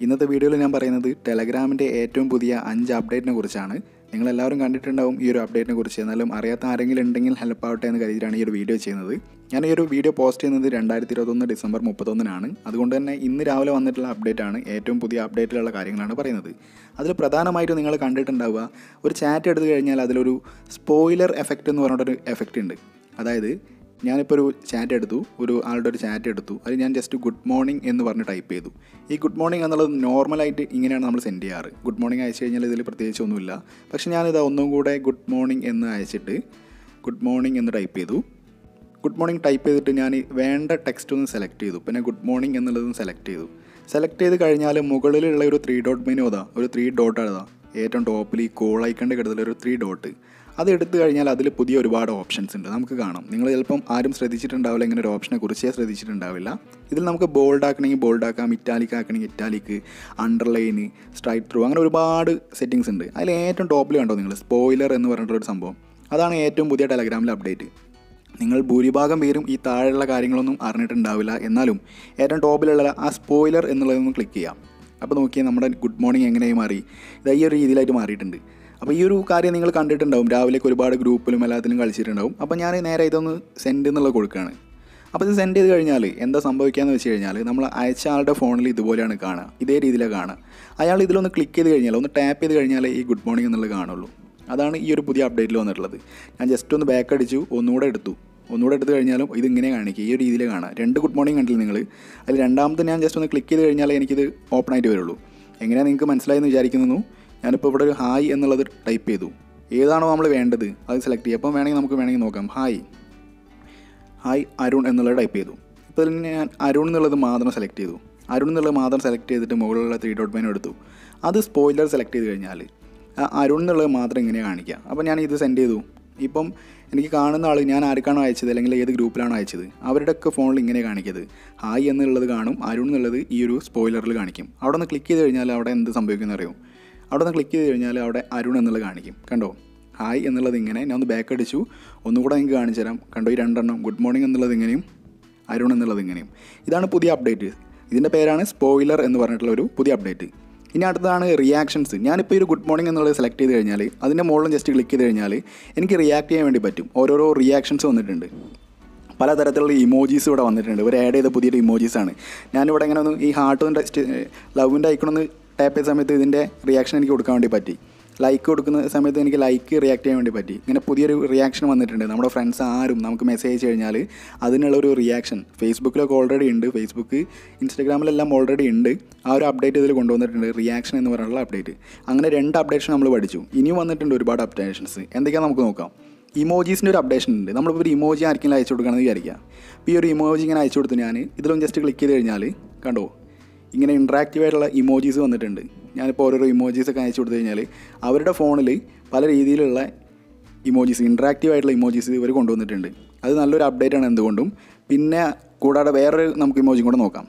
ഇന്നത്തെ വീഡിയോയിൽ ഞാൻ പറയുന്നത് ടെലഗ്രാമിൻ്റെ ഏറ്റവും പുതിയ അഞ്ച് അപ്ഡേറ്റിനെ കുറിച്ചാണ് നിങ്ങളെല്ലാവരും കണ്ടിട്ടുണ്ടാവും ഈ ഒരു അപ്ഡേറ്റിനെ കുറിച്ച് എന്നാലും അറിയാത്ത ആരെങ്കിലും ഉണ്ടെങ്കിൽ ഹെൽപ്പ് ആവട്ടെ എന്ന് കരുതിയിട്ടാണ് ഈ ഒരു വീഡിയോ ചെയ്യുന്നത് ഞാൻ ഈ ഒരു വീഡിയോ പോസ്റ്റ് ചെയ്യുന്നത് രണ്ടായിരത്തി ഇരുപത്തൊന്ന് ഡിസംബർ മുപ്പത്തൊന്നിനാണ് അതുകൊണ്ട് തന്നെ ഇന്ന് രാവിലെ വന്നിട്ടുള്ള അപ്ഡേറ്റ് ആണ് ഏറ്റവും പുതിയ അപ്ഡേറ്റിലുള്ള കാര്യങ്ങളാണ് പറയുന്നത് അതിൽ പ്രധാനമായിട്ടും നിങ്ങൾ കണ്ടിട്ടുണ്ടാവുക ഒരു ചാറ്റ് എടുത്തു കഴിഞ്ഞാൽ അതിലൊരു സ്പോയിലർ എഫക്റ്റ് എന്ന് പറഞ്ഞിട്ടൊരു എഫക്റ്റ് ഉണ്ട് അതായത് ഞാനിപ്പോൾ ഒരു ചാറ്റ് എടുത്തു ഒരു ആളുടെ ഒരു ചാറ്റ് എടുത്തു അത് ഞാൻ ജസ്റ്റ് ഗുഡ് മോർണിംഗ് എന്ന് പറഞ്ഞ് ടൈപ്പ് ചെയ്തു ഈ ഗുഡ് മോർണിംഗ് എന്നുള്ളത് നോർമലായിട്ട് ഇങ്ങനെയാണ് നമ്മൾ സെൻഡ് ചെയ്യാറ് ഗുഡ് മോർണിംഗ് അയച്ചു കഴിഞ്ഞാൽ ഇതിൽ പ്രത്യേകിച്ച് ഒന്നുമില്ല പക്ഷേ ഞാനിത് ഒന്നും കൂടെ ഗുഡ് മോർണിംഗ് എന്ന് അയച്ചിട്ട് ഗുഡ് മോർണിംഗ് എന്ന് ടൈപ്പ് ചെയ്തു ഗുഡ് മോർണിംഗ് ടൈപ്പ് ചെയ്തിട്ട് ഞാൻ വേണ്ട ടെക്സ്റ്റ് ഒന്ന് സെലക്ട് ചെയ്തു പിന്നെ ഗുഡ് മോർണിംഗ് എന്നുള്ളതും സെലക്ട് ചെയ്തു സെലക്ട് ചെയ്ത് കഴിഞ്ഞാൽ മുകളിലുള്ള ഒരു ത്രീ ഡോട്ട് മെനു അതാ ഒരു ത്രീ ഡോട്ട് അതാ ഏറ്റവും ടോപ്പിൽ ഈ കോൾ ഐക്കണിൻ്റെ കിടത്തിൽ ഒരു ത്രീ ഡോട്ട് അത് എടുത്തു കഴിഞ്ഞാൽ അതിൽ പുതിയ ഒരുപാട് ഓപ്ഷൻസ് ഉണ്ട് നമുക്ക് കാണാം നിങ്ങൾ ചിലപ്പം ആരും ശ്രദ്ധിച്ചിട്ടുണ്ടാവില്ല ഇങ്ങനെ ഒരു ഓപ്ഷനെ കുറിച്ചേ ശ്രദ്ധിച്ചിട്ടുണ്ടാവില്ല ഇതിൽ നമുക്ക് ബോൾഡ് ആക്കണമെങ്കിൽ ബോൾഡ് ആക്കാം ഇറ്റാലിക് ആക്കണമെങ്കിൽ ഇറ്റാലിക്ക് അണ്ടർലൈന് സ്ട്രൈറ്റ് ത്രൂ അങ്ങനെ ഒരുപാട് സെറ്റിങ്സ് ഉണ്ട് അതിൽ ഏറ്റവും ടോപ്പിൽ കണ്ടോ നിങ്ങൾ സ്പോയിലർ എന്ന് പറഞ്ഞിട്ടുള്ളൊരു സംഭവം അതാണ് ഏറ്റവും പുതിയ ടെലഗ്രാമിലെ അപ്ഡേറ്റ് നിങ്ങൾ ഭൂരിഭാഗം പേരും ഈ താഴെയുള്ള കാര്യങ്ങളൊന്നും അറിഞ്ഞിട്ടുണ്ടാവില്ല എന്നാലും ഏറ്റവും ടോപ്പിലുള്ള ആ സ്പോയിലർ എന്നുള്ളതൊന്ന് ക്ലിക്ക് ചെയ്യാം അപ്പോൾ നോക്കിയാൽ നമ്മുടെ ഗുഡ് മോർണിംഗ് എങ്ങനെയായി മാറി ഇത് ഈ ഒരു രീതിയിലായിട്ട് മാറിയിട്ടുണ്ട് അപ്പോൾ ഈ ഒരു കാര്യം നിങ്ങൾ കണ്ടിട്ടുണ്ടാവും രാവിലേക്ക് ഒരുപാട് ഗ്രൂപ്പിലും എല്ലാത്തിലും കളിച്ചിട്ടുണ്ടാവും അപ്പോൾ ഞാൻ നേരെ ഇതൊന്ന് സെൻഡ് എന്നുള്ളത് കൊടുക്കുകയാണ് അപ്പോൾ ഇത് സെൻഡ് ചെയ്ത് കഴിഞ്ഞാൽ എന്താ സംഭവിക്കുകയെന്ന് വെച്ച് കഴിഞ്ഞാൽ നമ്മൾ അയച്ച ആളുടെ ഫോണിൽ ഇതുപോലെയാണ് കാണുക ഇതേ രീതിയിലാണ് കാണുക അയാൾ ഇതിലൊന്ന് ക്ലിക്ക് ചെയ്ത് കഴിഞ്ഞാൽ ഒന്ന് ടാപ്പ് ചെയ്ത് കഴിഞ്ഞാൽ ഈ ഗുഡ് മോർണിംഗ് എന്നുള്ളത് കാണുള്ളൂ അതാണ് ഈ ഒരു പുതിയ അപ്ഡേറ്റിൽ വന്നിട്ടുള്ളത് ഞാൻ ജസ്റ്റ് ഒന്ന് ബാക്ക് അടിച്ചു ഒന്നുകൂടെ എടുത്തു ഒന്നുകൂടെ എടുത്തു കഴിഞ്ഞാലും ഇത് ഇങ്ങനെ കാണിക്കുക ഈ ഒരു രീതിയിൽ കാണാം രണ്ട് ഗുഡ് മോർണിംഗ് കണ്ടില്ല നിങ്ങൾ അതിൽ രണ്ടാമത്തെ ഞാൻ ജസ്റ്റ് ഒന്ന് ക്ലിക്ക് ചെയ്ത് കഴിഞ്ഞാൽ എനിക്കിത് ഓപ്പൺ ആയിട്ട് വരുള്ളൂ എങ്ങനെയാണ് നിങ്ങൾക്ക് മനസ്സിലായെന്ന് വിചാരിക്കുന്നു ഞാനിപ്പോൾ ഇവിടെ ഒരു ഹായ് എന്നുള്ളത് ടൈപ്പ് ചെയ്തു ഏതാണോ നമ്മൾ വേണ്ടത് അത് സെലക്ട് ചെയ്യുക അപ്പം വേണമെങ്കിൽ നമുക്ക് വേണമെങ്കിൽ നോക്കാം ഹായ് ഹായ് അരുൺ എന്നുള്ളത് ടൈപ്പ് ചെയ്തു ഇപ്പോൾ ഇതിൽ ഞാൻ അരുൺ എന്നുള്ളത് മാത്രം സെലക്ട് ചെയ്തു അരുൺ എന്നുള്ളത് മാത്രം സെലക്ട് ചെയ്തിട്ട് മുകളിലുള്ള ത്രീ ഡോട്ട് മെനു എടുത്തു അത് സ്പോയിലർ സെലക്ട് ചെയ്ത് കഴിഞ്ഞാൽ ആ അരുൺ എന്നുള്ളത് മാത്രം ഇങ്ങനെ കാണിക്കുക അപ്പോൾ ഞാൻ ഇത് സെൻഡ് ചെയ്തു ഇപ്പം എനിക്ക് കാണുന്ന ആൾ ഞാൻ ആർക്കാണോ അയച്ചത് അല്ലെങ്കിൽ ഏത് ഗ്രൂപ്പിലാണോ അയച്ചത് അവരുടെയൊക്കെ ഫോണിൽ ഇങ്ങനെ കാണിക്കത് ഹായ് എന്നുള്ളത് കാണും അരുൺ എന്നുള്ളത് ഈ ഒരു സ്പോയിലറിൽ കാണിക്കും അവിടെ ഒന്ന് ക്ലിക്ക് ചെയ്ത് കഴിഞ്ഞാൽ അവിടെ എന്ത് സംഭവിക്കുമെന്ന് അറിയോ അവിടെ നിന്ന് ക്ലിക്ക് ചെയ്ത് കഴിഞ്ഞാൽ അവിടെ അരുൺ എന്നുള്ളത് കാണിക്കും കണ്ടോ ഹായ് എന്നുള്ളത് ഇങ്ങനെ ഞാൻ ഒന്ന് ബാക്ക് അടിച്ചു ഒന്നുകൂടെ നിങ്ങൾക്ക് കാണിച്ചു തരാം കണ്ടോ ഈ രണ്ടെണ്ണം ഗുഡ് മോർണിംഗ് എന്നുള്ളത് ഇങ്ങനെയും അരുൺ എന്നുള്ളത് ഇങ്ങനെയും ഇതാണ് പുതിയ അപ്ഡേറ്റ് ഇതിൻ്റെ പേരാണ് സ്പോയിലർ എന്ന് പറഞ്ഞിട്ടുള്ള ഒരു പുതിയ അപ്ഡേറ്റ് ഇനി അടുത്തതാണ് റിയാക്ഷൻസ് ഞാനിപ്പോൾ ഒരു ഗുഡ് മോർണിംഗ് എന്നുള്ളത് സെലക്ട് ചെയ്ത് കഴിഞ്ഞാൽ അതിൻ്റെ മുകളിൽ ജസ്റ്റ് ക്ലിക്ക് ചെയ്ത് കഴിഞ്ഞാൽ എനിക്ക് റിയാക്ട് ചെയ്യാൻ വേണ്ടി പറ്റും ഓരോരോ റിയാക്ഷൻസ് വന്നിട്ടുണ്ട് പലതരത്തിലുള്ള ഇമോജീസ് ഇവിടെ വന്നിട്ടുണ്ട് ഇവർ ആഡ് ചെയ്ത പുതിയൊരു ഇമോജീസാണ് ഞാനിവിടെ ഇങ്ങനെ ഒന്ന് ഈ ഹാർട്ടിൻ്റെ ലവിൻ്റെ ഐക്കണൊന്ന് ടാപ്പ് ചെയ്ത സമയത്ത് ഇതിൻ്റെ റിയാക്ഷൻ എനിക്ക് കൊടുക്കാൻ വേണ്ടി പറ്റി ലൈക്ക് കൊടുക്കുന്ന സമയത്ത് എനിക്ക് ലൈക്ക് റിയാക്ട് ചെയ്യാൻ വേണ്ടി പറ്റി ഇങ്ങനെ പുതിയൊരു റിയാക്ഷൻ വന്നിട്ടുണ്ട് നമ്മുടെ ഫ്രണ്ട്സ് ആരും നമുക്ക് മെസ്സേജ് അയച്ചു കഴിഞ്ഞാൽ അതിനുള്ള ഒരു റിയാക്ഷൻ ഫേസ്ബുക്കിലൊക്കെ ഓൾറെഡി ഉണ്ട് ഫേസ്ബുക്ക് ഇൻസ്റ്റാഗ്രാമിലെല്ലാം ഓൾറെഡി ഉണ്ട് ആ ഒരു അപ്ഡേറ്റ് ഇതിൽ കൊണ്ടുവന്നിട്ടുണ്ട് റിയാക്ഷൻ എന്ന് പറഞ്ഞുള്ള അപ്ഡേറ്റ് അങ്ങനെ രണ്ട് അപ്ഡേഷൻ നമ്മൾ പഠിച്ചു ഇനിയും വന്നിട്ടുണ്ട് ഒരുപാട് അപ്ഡേഷൻസ് എന്തൊക്കെയാണ് നമുക്ക് നോക്കാം ഇമോജീസിൻ്റെ ഒരു അപ്ഡേഷൻ ഉണ്ട് നമ്മളിപ്പോൾ ഒരു ഇമോജി ആർക്കെങ്കിലും അയച്ചു കൊടുക്കണമെന്ന് വിചാരിക്കുക അപ്പോൾ ഈ ഒരു ഇമോജി ഇങ്ങനെ അയച്ചു കൊടുത്തു ഞാൻ ഇതിലൊന്ന് ജസ്റ്റ് ക്ലിക്ക് ചെയ്ത് കഴിഞ്ഞാൽ കണ്ടോ ഇങ്ങനെ ഇൻട്രാക്റ്റീവ് ആയിട്ടുള്ള ഇമോജീസ് വന്നിട്ടുണ്ട് ഞാനിപ്പോൾ ഓരോരോ ഇമോജീസ് ഒക്കെ അയച്ചു കൊടുത്തു കഴിഞ്ഞാൽ അവരുടെ ഫോണിൽ പല രീതിയിലുള്ള ഇമോജീസ് ഇൻട്രാക്റ്റീവ് ആയിട്ടുള്ള ഇമോജീസ് ഇവർ കൊണ്ടുവന്നിട്ടുണ്ട് അത് നല്ലൊരു അപ്ഡേറ്റ് ആണ് എന്തുകൊണ്ടും പിന്നെ കൂടാതെ വേറൊരു നമുക്ക് ഇമോജി കൂടെ നോക്കാം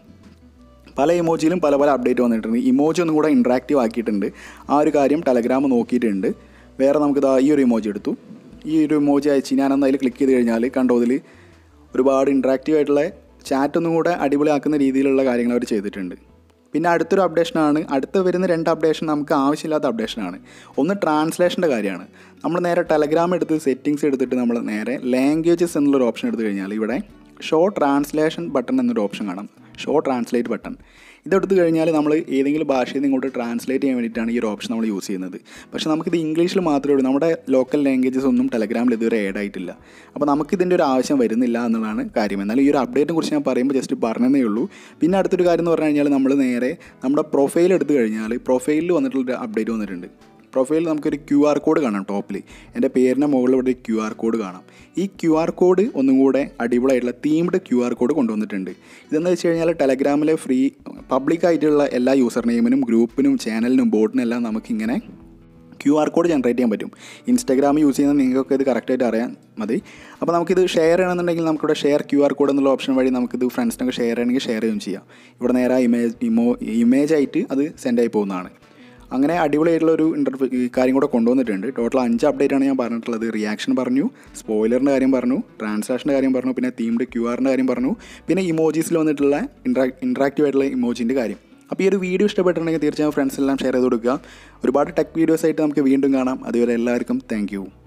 പല ഇമോജിയിലും പല പല അപ്ഡേറ്റ് വന്നിട്ടുണ്ട് ഇമോജി ഒന്നും കൂടെ ഇൻട്രാക്റ്റീവ് ആക്കിയിട്ടുണ്ട് ആ ഒരു കാര്യം ടെലഗ്രാം നോക്കിയിട്ടുണ്ട് വേറെ നമുക്ക് ഇതാ ഈ ഒരു ഇമോജി എടുത്തു ഈ ഒരു ഇമോജി അയച്ച് ഞാനൊന്ന് അതിൽ ക്ലിക്ക് ചെയ്ത് കഴിഞ്ഞാൽ കണ്ടോ ഇതിൽ ഒരുപാട് ഇൻട്രാക്റ്റീവ് ആയിട്ടുള്ള ചാറ്റ് ഒന്നും കൂടെ അടിപൊളിയാക്കുന്ന രീതിയിലുള്ള കാര്യങ്ങൾ അവർ ചെയ്തിട്ടുണ്ട് പിന്നെ അടുത്തൊരു അപ്ഡേഷനാണ് അടുത്ത് വരുന്ന രണ്ട് അപ്ഡേഷൻ നമുക്ക് ആവശ്യമില്ലാത്ത അപ്ഡേഷനാണ് ഒന്ന് ട്രാൻസ്ലേഷൻ്റെ കാര്യമാണ് നമ്മൾ നേരെ ടെലഗ്രാം എടുത്ത് സെറ്റിങ്സ് എടുത്തിട്ട് നമ്മൾ നേരെ ലാംഗ്വേജസ് എന്നുള്ളൊരു ഓപ്ഷൻ എടുത്തു കഴിഞ്ഞാൽ ഇവിടെ ഷോ ട്രാൻസ്ലേഷൻ ബട്ടൺ എന്നൊരു ഓപ്ഷൻ കാണാം ഷോ ട്രാൻസ്ലേറ്റ് ബട്ടൺ ഇതെടുത്ത് കഴിഞ്ഞാൽ നമ്മൾ ഏതെങ്കിലും ഭാഷയിൽ നിന്ന് ഇങ്ങോട്ട് ട്രാൻസ്ലേറ്റ് ചെയ്യാൻ വേണ്ടിയിട്ടാണ് ഈ ഒരു ഓപ്ഷൻ നമ്മൾ യൂസ് ചെയ്യുന്നത് പക്ഷേ നമുക്കിത് ഇംഗ്ലീഷിൽ മാത്രമേ ഉള്ളൂ നമ്മുടെ ലോക്കൽ ലാംഗ്വേജസ് ഒന്നും ടെലഗ്രാമിൽ ഇതുവരെ ആഡ് ആയിട്ടില്ല അപ്പോൾ നമുക്കിതിൻ്റെ ഒരു ആവശ്യം വരുന്നില്ല എന്നുള്ളതാണ് കാര്യം എന്നാൽ ഈ ഒരു അപ്ഡേറ്റിനെ കുറിച്ച് ഞാൻ പറയുമ്പോൾ ജസ്റ്റ് പറഞ്ഞതേ ഉള്ളൂ പിന്നെ അടുത്തൊരു കാര്യം എന്ന് പറഞ്ഞു കഴിഞ്ഞാൽ നമ്മൾ നേരെ നമ്മുടെ പ്രൊഫൈൽ എടുത്തു കഴിഞ്ഞാൽ പ്രൊഫൈലിൽ വന്നിട്ടുള്ളൊരു അപ്ഡേറ്റ് വന്നിട്ടുണ്ട് പ്രൊഫൈലിൽ നമുക്കൊരു ക്യു ആർ കോഡ് കാണാം ടോപ്പിൽ എൻ്റെ പേരിൻ്റെ മുകളിൽ ഇവിടെ ഒരു ക്യു ആർ കോഡ് കാണാം ഈ ക്യു ആർ കോഡ് ഒന്നും കൂടെ അടിപൊളിയായിട്ടുള്ള തീംഡ് ക്യു ആർ കോഡ് കൊണ്ടുവന്നിട്ടുണ്ട് ഇതെന്ന് വെച്ച് കഴിഞ്ഞാൽ ടെലഗ്രാമിലെ ഫ്രീ പബ്ലിക് ആയിട്ടുള്ള എല്ലാ യൂസർ നെയിമിനും ഗ്രൂപ്പിനും ചാനലിനും ബോർഡിനും എല്ലാം നമുക്കിങ്ങനെ ക്യു ആർ കോഡ് ജനറേറ്റ് ചെയ്യാൻ പറ്റും ഇൻസ്റ്റാഗ്രാം യൂസ് ചെയ്യുന്ന നിങ്ങൾക്കൊക്കെ ഇത് കറക്റ്റായിട്ട് അറിയാൻ മതി അപ്പോൾ നമുക്കിത് ഷെയർ ചെയ്യണമെന്നുണ്ടെങ്കിൽ നമുക്കിവിടെ ഷെയർ ക്യു ആർ കോഡ് എന്നുള്ള ഓപ്ഷൻ വഴി നമുക്കിത് ഫ്രണ്ട്സിനൊക്കെ ഷെയർ ചെയ്യണമെങ്കിൽ ഷെയർ ചെയ്യും ചെയ്യാം ഇവിടെ നേരെ ഇമേജ് ഇമോ ഇമേജ് ആയിട്ട് അത് സെൻഡ് ആയി പോകുന്നതാണ് അങ്ങനെ അടിപൊളിയായിട്ടുള്ള ഒരു ഇൻ്റർവ്യൂ കാര്യം കൂടെ കൊണ്ടുവന്നിട്ടുണ്ട് ടോട്ടൽ അഞ്ച് അപ്ഡേറ്റ് ആണ് ഞാൻ പറഞ്ഞിട്ടുള്ളത് റിയാക്ഷൻ പറഞ്ഞു സ്പോയിലറിൻ്റെ കാര്യം പറഞ്ഞു ട്രാൻസാക്ഷൻ്റെ കാര്യം പറഞ്ഞു പിന്നെ തീംഡ് ക്യു ആറിൻ്റെ കാര്യം പറഞ്ഞു പിന്നെ ഇമോജീസിൽ വന്നിട്ടുള്ള ഇൻട്രാ ഇൻട്രാക്റ്റീവ് ആയിട്ടുള്ള ഇമോജിൻ്റെ കാര്യം അപ്പോൾ ഈ ഒരു വീഡിയോ ഇഷ്ടപ്പെട്ടിട്ടുണ്ടെങ്കിൽ തീർച്ചയായും ഫ്രണ്ട്സ് എല്ലാം ഷെയർ ചെയ്ത് കൊടുക്കുക ഒരുപാട് ടെക് വീഡിയോസ് ആയിട്ട് നമുക്ക് വീണ്ടും കാണാം അതുവരെ എല്ലാവർക്കും താങ്ക്